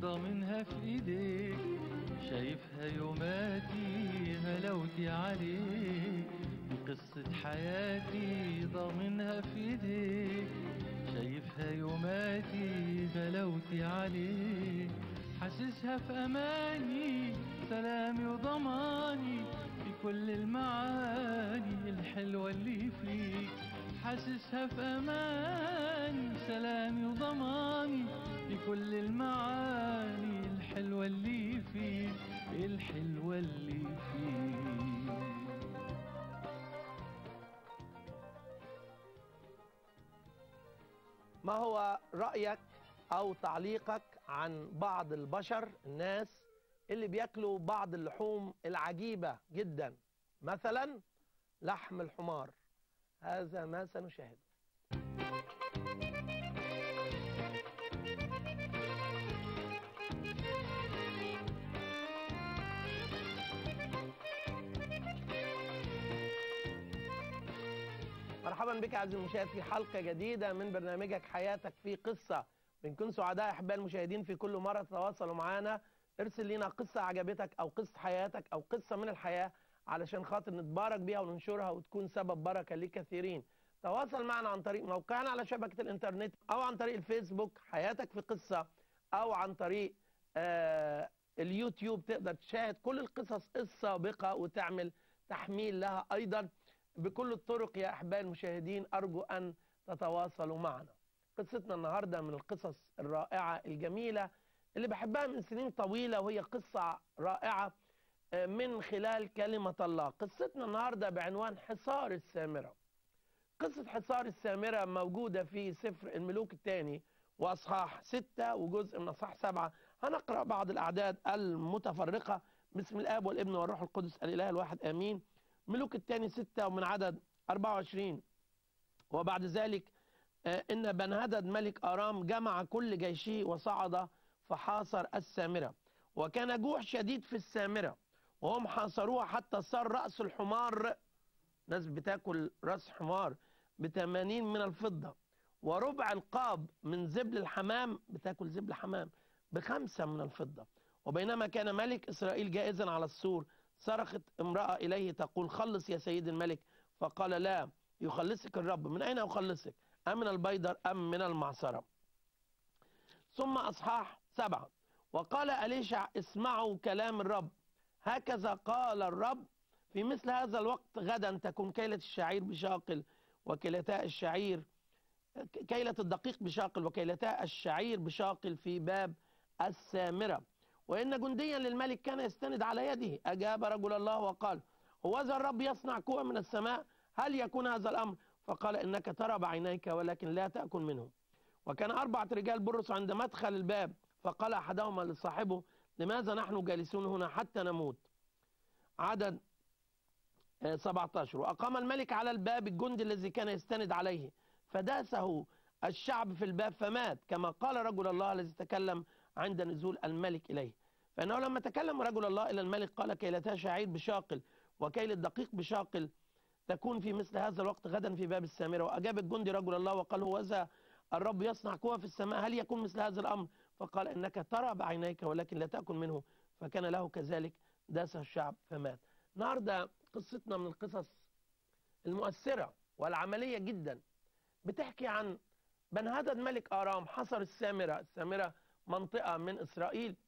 ضامنها في ايديك شايفها يوماتي غلاوتي عليك قصة حياتي ضامنها في ايديك شايفها يوماتي غلاوتي عليك حاسسها في اماني سلامي وضماني في كل المعاني الحلوة اللي فيك حاسسها في اماني سلامي وضماني في كل المعاني الحلوة اللي فيك الحلوة اللي فيك ما هو رأيك أو تعليقك عن بعض البشر الناس اللي بياكلوا بعض اللحوم العجيبة جدا مثلا لحم الحمار هذا ما سنشاهده مرحبا بك عزيزي المشاهد في حلقة جديدة من برنامجك حياتك في قصة بنكون سعداء أحباء المشاهدين في كل مرة تتواصلوا معنا ارسل لنا قصة عجبتك أو قصة حياتك أو قصة من الحياة علشان خاطر نتبارك بيها وننشرها وتكون سبب بركة لكثيرين تواصل معنا عن طريق موقعنا على شبكة الإنترنت أو عن طريق الفيسبوك حياتك في قصة أو عن طريق آه اليوتيوب تقدر تشاهد كل القصص السابقة وتعمل تحميل لها أيضا بكل الطرق يا أحبائي المشاهدين أرجو أن تتواصلوا معنا قصتنا النهاردة من القصص الرائعة الجميلة اللي بحبها من سنين طويلة وهي قصة رائعة من خلال كلمة الله قصتنا النهاردة بعنوان حصار السامرة قصة حصار السامرة موجودة في سفر الملوك الثاني وأصحاح ستة وجزء من أصحاح سبعة هنقرأ بعض الأعداد المتفرقة باسم الآب والابن والروح القدس الإله الواحد آمين ملوك الثاني ستة ومن عدد 24 وبعد ذلك إن بنهدد ملك أرام جمع كل جيشه وصعد فحاصر السامرة وكان جوع شديد في السامرة وهم حاصروها حتى صار رأس الحمار ناس بتاكل رأس حمار بثمانين من الفضة وربع القاب من زبل الحمام بتاكل زبل حمام بخمسة من الفضة وبينما كان ملك إسرائيل جائزا على السور صرخت امرأة إليه تقول خلص يا سيد الملك فقال لا يخلصك الرب من أين أخلصك أم من البيدر أم من المعصرة ثم أصحاح سبعة وقال أليشع اسمعوا كلام الرب هكذا قال الرب في مثل هذا الوقت غدا تكون كيلة الشعير بشاقل وكيلتا الشعير كيلة الدقيق بشاقل وكيلتا الشعير بشاقل في باب السامرة وإن جنديا للملك كان يستند على يده أجاب رجل الله وقال هو ذا الرب يصنع كوع من السماء هل يكون هذا الأمر فقال إنك ترى بعينيك ولكن لا تأكل منه وكان أربعة رجال برص عند مدخل الباب فقال أحدهما لصاحبه لماذا نحن جالسون هنا حتى نموت عدد 17 وأقام الملك على الباب الجندي الذي كان يستند عليه فداسه الشعب في الباب فمات كما قال رجل الله الذي تكلم عند نزول الملك إليه فإنه لما تكلم رجل الله إلى الملك قال كيلتا شعير بشاقل وكيل الدقيق بشاقل تكون في مثل هذا الوقت غدا في باب السامرة وأجاب الجندي رجل الله وقال هو ذا الرب يصنع قوة في السماء هل يكون مثل هذا الأمر فقال إنك ترى بعينيك ولكن لا تأكل منه فكان له كذلك داس الشعب فمات النهارده قصتنا من القصص المؤثرة والعملية جدا بتحكي عن بنهدد ملك آرام حصر السامرة السامرة منطقة من إسرائيل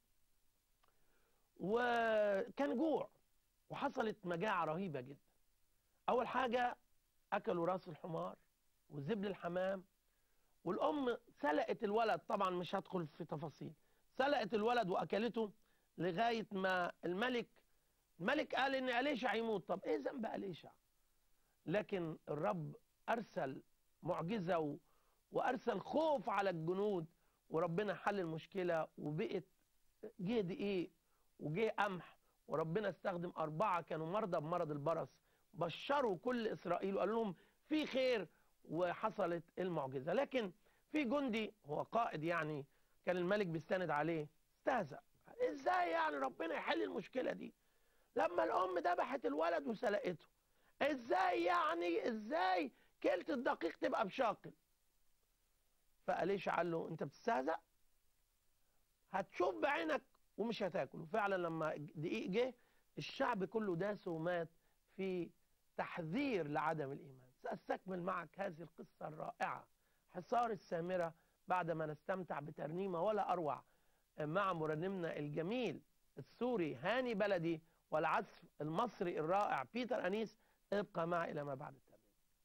وكان جوع وحصلت مجاعة رهيبة جدا أول حاجة أكلوا راس الحمار وزبل الحمام والأم سلقت الولد طبعا مش هدخل في تفاصيل سلقت الولد وأكلته لغاية ما الملك الملك قال إن أليشع يموت طب إيه ذنب أليشع لكن الرب أرسل معجزة و... وأرسل خوف على الجنود وربنا حل المشكلة وبقت جه دقيق وجه قمح وربنا استخدم أربعة كانوا مرضى بمرض البرص بشروا كل إسرائيل وقالوا لهم في خير وحصلت المعجزة لكن في جندي هو قائد يعني كان الملك بيستند عليه استهزأ ازاي يعني ربنا يحل المشكلة دي لما الأم ذبحت الولد وسلقته ازاي يعني ازاي كيلة الدقيق تبقى بشاقل فقاليش قال له انت بتستهزأ هتشوف بعينك ومش هتاكل وفعلا لما دقيق جه الشعب كله داس ومات في تحذير لعدم الإيمان سأستكمل معك هذه القصة الرائعة حصار السامرة بعدما نستمتع بترنيمة ولا أروع مع مرنمنا الجميل السوري هاني بلدي والعزف المصري الرائع بيتر أنيس ابقى معي إلى ما بعد الترنيمة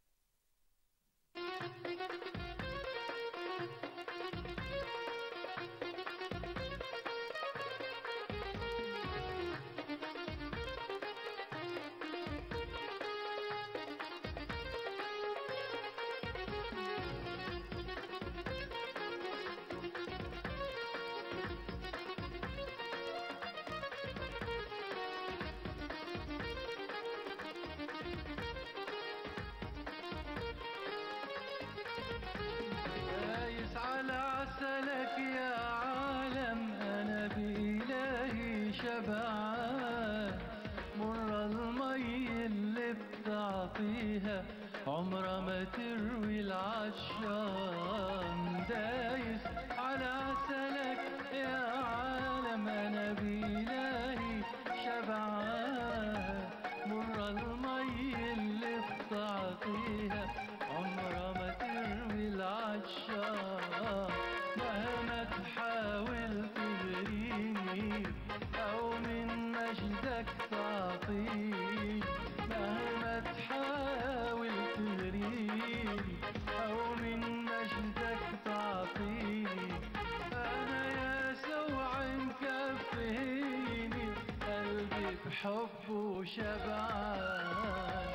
دايس على عسلك يا عالم انا بإلهي شبعان مر المي اللي بتعطيها عمرها ما تروي العطشان دايس على عسلك يا عالم انا بإلهي شبعان مر المي اللي بتعطيها عمرها ما تروي العطشان مهما تحاول تغريني او من مجدك تعطيني مهما تحاول تغريني او من مجدك تعطيني انا يسوع مكفيني قلبي بحبه شبعان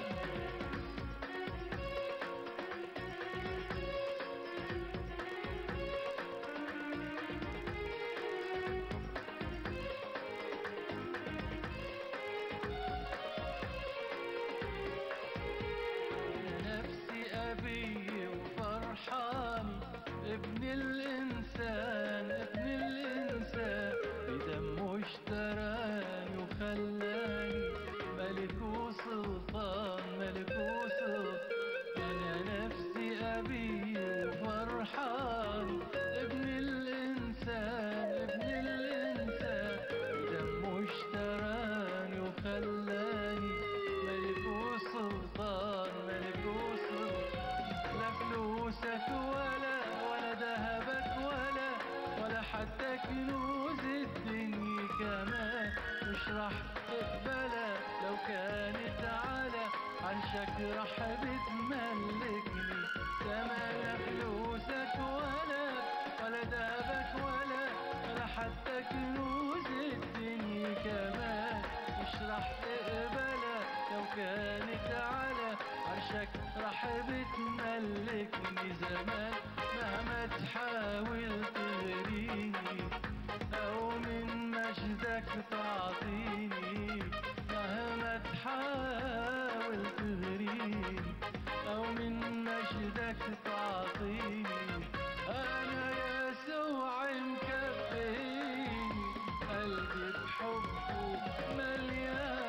نفسي أبي وفرحاني ابن الإنسان ابن الإنسان بدمه اشتراني وخلاني ملك وسلطان ملك وسلطان أنا نفسي أبي وفرحاني ابن الإنسان ابن الإنسان بدمه اشتراني وخلاني ملك وسلطان ملك وسلطان لا فلوسك ولا ولا ذهبك ولا ولا حتى كنوز الدنيا كمان مش راح تقبلها لو كانت على عرشك راح بتملكني كمان لا فلوسك ولا ولا ذهبك ولا ولا حتى كنوز الدنيا كمان مش راح تقبلها لو كانت على عرشك راح بتملكني زمان مهما تحاول تغريني او من مجدك تعطيني مهما تحاول تغريني او من مجدك تعطيني انا يسوع مكفيني قلبي بحبه مليان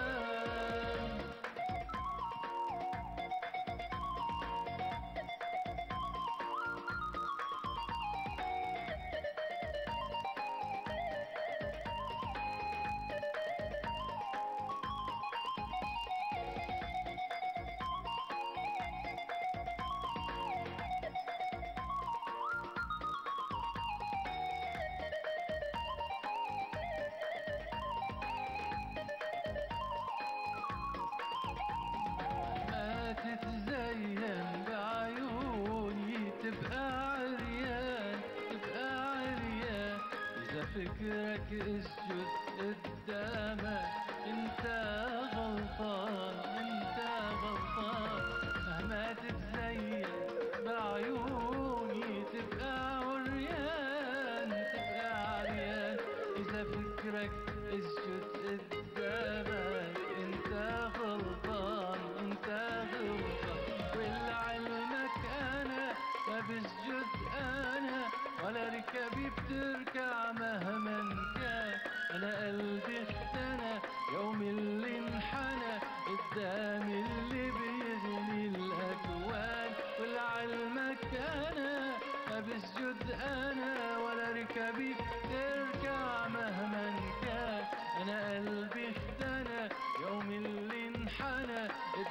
ما تتزين بعيوني تبقى عريان تبقى عريان إذا فكرك اسجد قدامك انت غلطان انت غلطان مهما تتزين بعيوني تبقى عريان تبقى عريان إذا فكرك اسجد قدامك انت غلطان انت غلطان ولعلمك انا ما بسجد انا ولا ركبي بتركع مهما كان انا قلبي اختنى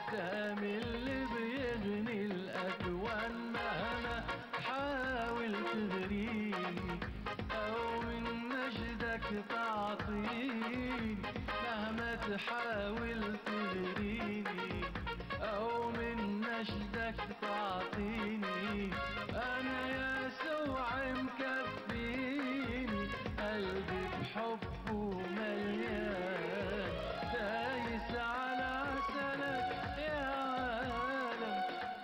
سامي اللي بيغني الأكوان مهما حاول تغريني أو من مجدك تعطيني مهما تحاول تغريني أو من مجدك تعطيني أنا يسوع مكفيني قلبي بحبه مليان دايس على عسلك يا عالم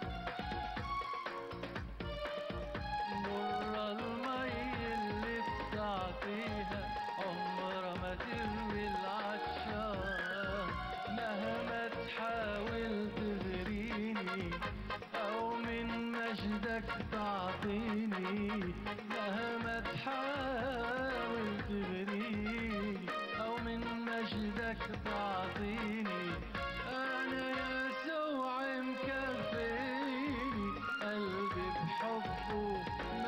مر المي اللي بتعطيها عمرها ما تروي العطشان مهما تحاول تغريني أو من مجدك تعطيني مهما تحاول تغريني أو من مجدك تعطيني أنا يسوع مكفيني قلبي بحبه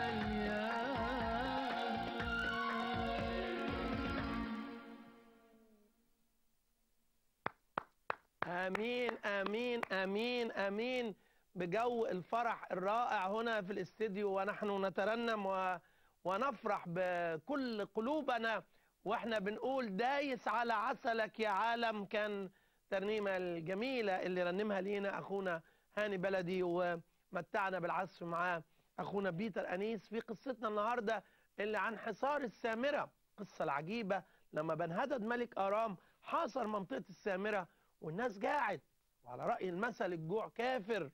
مليان امين امين امين امين بجو الفرح الرائع هنا في الاستديو ونحن نترنم و... ونفرح بكل قلوبنا واحنا بنقول دايس على عسلك يا عالم كان ترنيمه الجميله اللي رنمها لينا اخونا هاني بلدي ومتعنا بالعزف معاه اخونا بيتر انيس في قصتنا النهارده اللي عن حصار السامره القصه العجيبه لما بنهدد ملك ارام حاصر منطقه السامره والناس جاعت وعلى رأي المثل الجوع كافر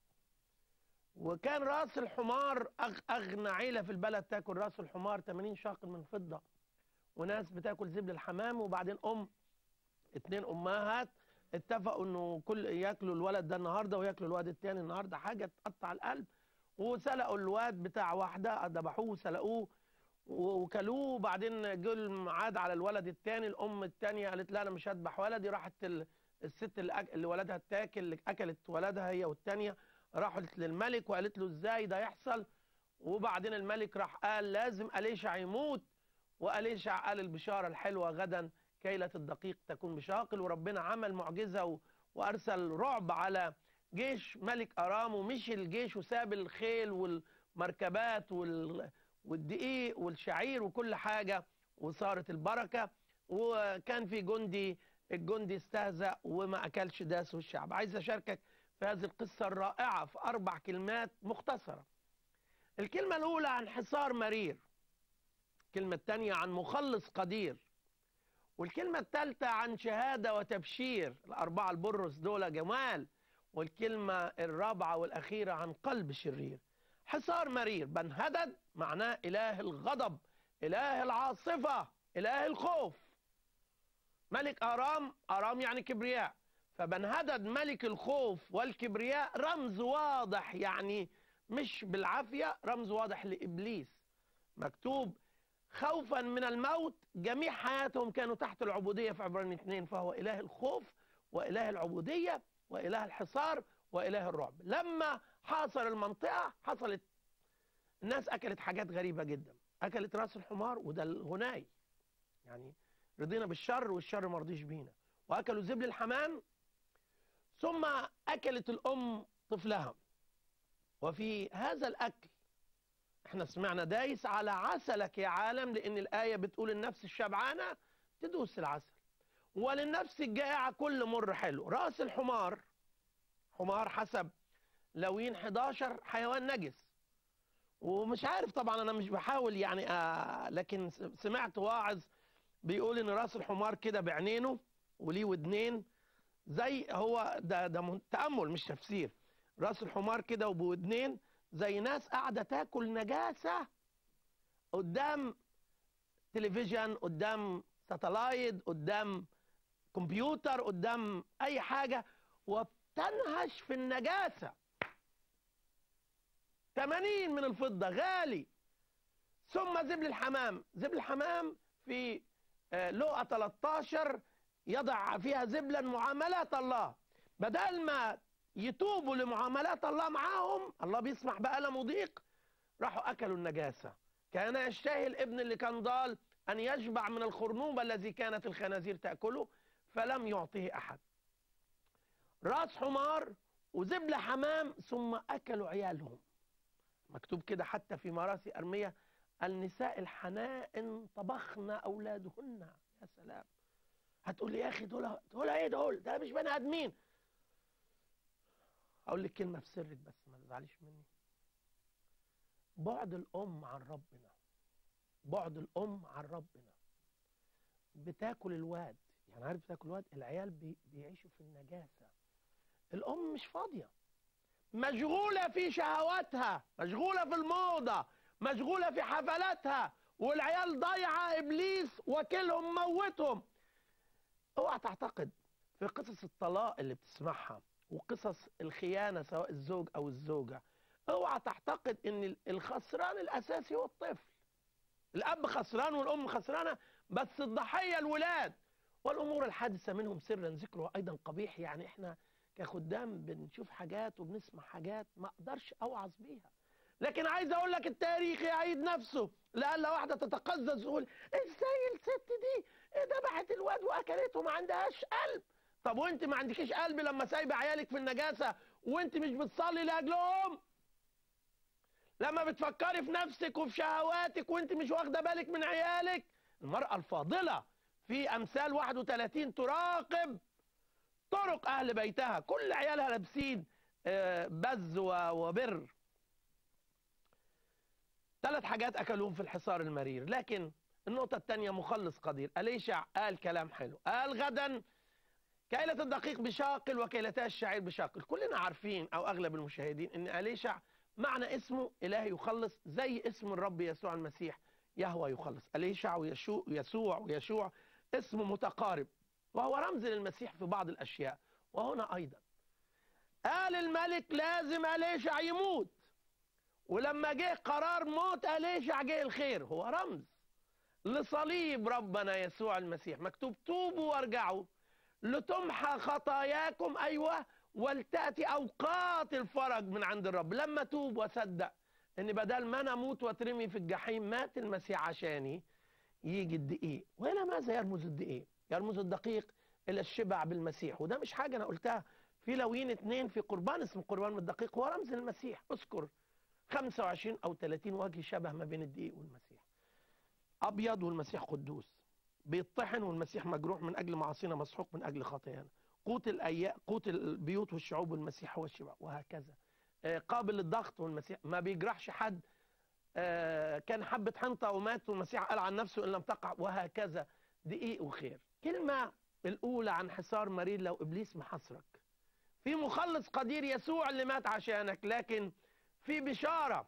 وكان راس الحمار أغ أغنى عيلة في البلد تاكل راس الحمار 80 شاقل من فضة وناس بتاكل زبل الحمام وبعدين أم اتنين أمهات اتفقوا انه كل ياكلوا الولد ده النهارده وياكلوا الواد التاني النهارده حاجه تقطع القلب وسلقوا الواد بتاع واحده ذبحوه وسلقوه وكلوه وبعدين جه الميعاد على الولد التاني الام التانيه قالت لا انا مش هذبح ولدي راحت ال- الست اللي, أك... اللي ولدها اتاكل اللي اكلت ولدها هي والتانيه راحت للملك وقالت له ازاي ده يحصل وبعدين الملك راح قال لازم أليشع يموت وأليشع قال البشارة الحلوة غدا كيلة الدقيق تكون بشاقل وربنا عمل معجزة و... وأرسل رعب على جيش ملك أرام ومشي الجيش وساب الخيل والمركبات وال... والدقيق والشعير وكل حاجة وصارت البركة وكان في جندي الجندي استهزأ وما أكلش داس الشعب عايز أشاركك في هذه القصة الرائعة في أربع كلمات مختصرة الكلمة الأولى عن حصار مرير الكلمة الثانية عن مخلص قدير والكلمة الثالثة عن شهادة وتبشير الأربعة البرص دول جمال والكلمة الرابعة والأخيرة عن قلب شرير حصار مرير بنهدد معناه إله الغضب إله العاصفة إله الخوف ملك أرام أرام يعني كبرياء فبنهدد ملك الخوف والكبرياء رمز واضح يعني مش بالعافية رمز واضح لإبليس مكتوب خوفا من الموت جميع حياتهم كانوا تحت العبودية في عبرانيين اثنين فهو إله الخوف وإله العبودية وإله الحصار وإله الرعب لما حاصر المنطقة حصلت الناس أكلت حاجات غريبة جدا أكلت راس الحمار وده الغناي يعني رضينا بالشر والشر مرضيش بينا وأكلوا زبل الحمام ثم أكلت الأم طفلها وفي هذا الأكل احنا سمعنا دايس على عسلك يا عالم لأن الآية بتقول النفس الشبعانة تدوس العسل وللنفس الجائعة كل مر حلو رأس الحمار حمار حسب لوين 11 حيوان نجس ومش عارف طبعا انا مش بحاول يعني آه لكن سمعت واعظ بيقول ان راس الحمار كده بعينينه وليه ودنين زي هو ده ده تامل مش تفسير راس الحمار كده وبودنين زي ناس قاعده تاكل نجاسه قدام تلفزيون قدام ساتلايت قدام كمبيوتر قدام اي حاجه وبتنهش في النجاسه 80 من الفضه غالي ثم زبل الحمام زبل الحمام في لقى 13 يضع فيها زبلا معاملات الله بدل ما يتوبوا لمعاملات الله معاهم الله بيسمح بألم وضيق راحوا أكلوا النجاسة كان يشتهي الابن اللي كان ضال أن يشبع من الخرنوب الذي كانت الخنازير تأكله فلم يعطه أحد راس حمار وزبل حمام ثم اكلوا عيالهم مكتوب كده حتى في مراسي ارميه النساء الحنائن طبخن اولادهن يا سلام هتقول لي يا اخي دول دول ايه دول ده مش بني ادمين اقول لك كلمه في سرك بس ما تزعليش مني بعد الام عن ربنا بعد الام عن ربنا بتاكل الواد يعني عارف بتاكل الواد العيال بي بيعيشوا في النجاسه الام مش فاضيه مشغوله في شهواتها مشغوله في الموضه مشغوله في حفلاتها والعيال ضايعه ابليس واكلهم موتهم اوعى تعتقد في قصص الطلاق اللي بتسمعها وقصص الخيانه سواء الزوج او الزوجه اوعى تعتقد ان الخسران الاساسي هو الطفل الاب خسران والام خسرانه بس الضحيه الولاد والامور الحادثه منهم سرا ذكره ايضا قبيح يعني احنا كخدام بنشوف حاجات وبنسمع حاجات ما اقدرش اوعظ بيها لكن عايز اقول لك التاريخ يعيد نفسه لألا واحده تتقزز تقول ازاي الست دي ذبحت الواد واكلته ما عندهاش قلب طب وانت ما عندكيش قلب لما سايبه عيالك في النجاسه وانت مش بتصلي لاجلهم لما بتفكري في نفسك وفي شهواتك وانت مش واخده بالك من عيالك المراه الفاضله في امثال 31 تراقب طرق اهل بيتها كل عيالها لابسين آه، بز و- وبر ثلاث حاجات اكلوهم في الحصار المرير لكن النقطة الثانية مخلص قدير أليشع قال كلام حلو قال غدا كيلة الدقيق بشاقل وكيلتا الشعير بشاقل كلنا عارفين أو أغلب المشاهدين أن أليشع معنى اسمه إله يخلص زي اسم الرب يسوع المسيح يهوى يخلص أليشع ويشوع ويسوع ويشوع اسم متقارب وهو رمز للمسيح في بعض الأشياء وهنا أيضا قال الملك لازم أليشع يموت ولما جه قرار موت أليشع جه الخير هو رمز لصليب ربنا يسوع المسيح مكتوب توبوا وارجعوا لتمحى خطاياكم أيوة ولتأتي أوقات الفرج من عند الرب لما توب وصدق ان بدل ما انا اموت واترمي في الجحيم مات المسيح عشاني يجي الدقيق والى ماذا يرمز الدقيق يرمز الدقيق الى الشبع بالمسيح وده مش حاجه انا قلتها في لوين اتنين في قربان اسمه قربان من الدقيق هو رمز المسيح اذكر 25 او 30 وجه شبه ما بين الدقيق والمسيح ابيض والمسيح قدوس بيطحن والمسيح مجروح من اجل معاصينا مسحوق من اجل خطايانا قوت الايام قوت البيوت والشعوب والمسيح هو الشبع وهكذا آه، قابل للضغط والمسيح ما بيجرحش حد آه، كان حبة حنطة ومات والمسيح قال عن نفسه إن لم تقع وهكذا دقيق وخير كلمة الأولى عن حصار مريض لو إبليس محصرك في مخلص قدير يسوع اللي مات عشانك لكن في بشارة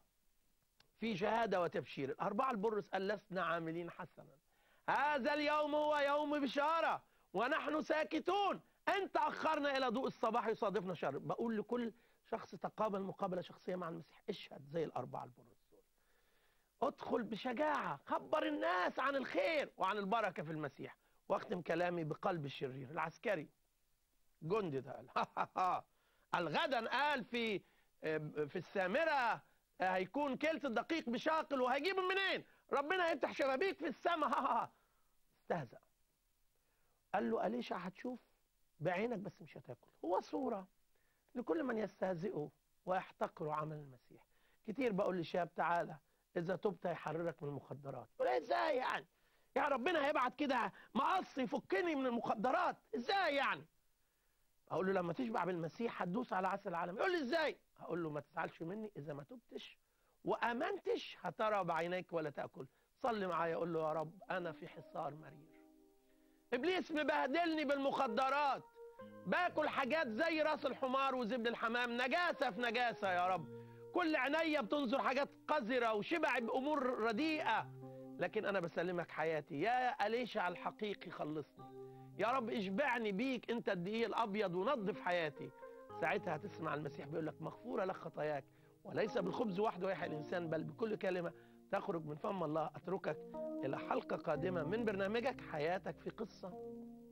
في شهادة وتبشير الأربعة البرص قال لسنا عاملين حسنا هذا اليوم هو يوم بشارة ونحن ساكتون أنت أخرنا إلى ضوء الصباح يصادفنا شر بقول لكل شخص تقابل مقابلة شخصية مع المسيح اشهد زي الأربعة البرص دول ادخل بشجاعة خبر الناس عن الخير وعن البركة في المسيح واختم كلامي بقلب الشرير العسكري جندي ده قال الغدا قال في في السامرة هيكون كلت الدقيق بشاقل وهيجيبه منين ربنا يفتح شبابيك في السماء استهزأ قال له أليشع هتشوف بعينك بس مش هتاكل هو صورة لكل من يستهزئه ويحتقر عمل المسيح كتير بقول لشاب تعالى اذا تبت هيحررك من المخدرات يقول إيه ازاي يعني يعني ربنا هيبعت كده مقص يفكني من المخدرات ازاي يعني اقول له لما تشبع بالمسيح هتدوس على عسل العالم يقول لي ازاي هقول له ما تزعلش مني اذا ما تبتش وامنتش هترى بعينيك ولا تاكل صلي معايا اقول له يا رب انا في حصار مرير ابليس مبهدلني بالمخدرات باكل حاجات زي راس الحمار وزبد الحمام نجاسه في نجاسه يا رب كل عينيا بتنظر حاجات قذره وشبع بامور رديئه لكن انا بسلمك حياتي يا اليشع الحقيقي خلصني يا رب اشبعني بيك انت الدقيق الابيض ونظف حياتي ساعتها هتسمع المسيح بيقول لك مغفوره لك خطاياك وليس بالخبز وحده يحيى الانسان بل بكل كلمه تخرج من فم الله اتركك الى حلقه قادمه من برنامجك حياتك في قصه